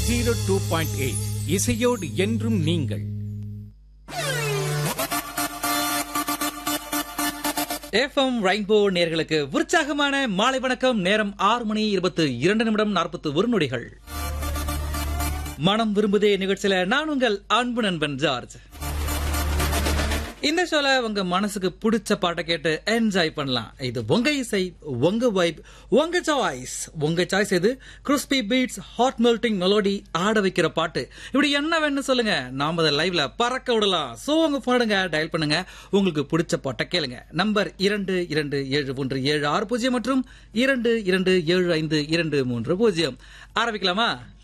zero two point eight இசையோடு என்றும் நீங்கள் எஃப்எம் ரெயின்போ நேர்களுக்கு உற்சாகமான மாலை வணக்கம் நேரம் ஆறு மணி இருபத்து இரண்டு நிமிடம் நாற்பத்தி ஒரு நொடிகள் மனம் விரும்புதே நிகழ்ச்சியில நான் உங்கள் அன்பு நண்பன் ஜார்ஜ் இந்த ஷோல உங்க மனசுக்கு பிடிச்ச பாட்டை கேட்டு என்ஜாய் பண்ணலாம் இது உங்க இசை உங்க வைப் உங்க சாய்ஸ் உங்க சாய்ஸ் இது crispy beats hot melting melody ஆட வைக்கிற பாட்டு இப்படி என்ன வேணும்னு சொல்லுங்க நாம அதை லைவ்ல பறக்க விடலாம் சோ உங்க போடுங்க டயல் பண்ணுங்க உங்களுக்கு பிடிச்ச பாட்டை கேளுங்க நம்பர் இரண்டு இரண்டு ஏழு ஒன்று ஏழு ஆறு பூஜ்ஜியம் மற்றும் இரண்டு இரண்டு ஏழு ஐந்து இரண்டு மூன்று பூஜ்ஜியம் ஆரம்பிக்கலாமா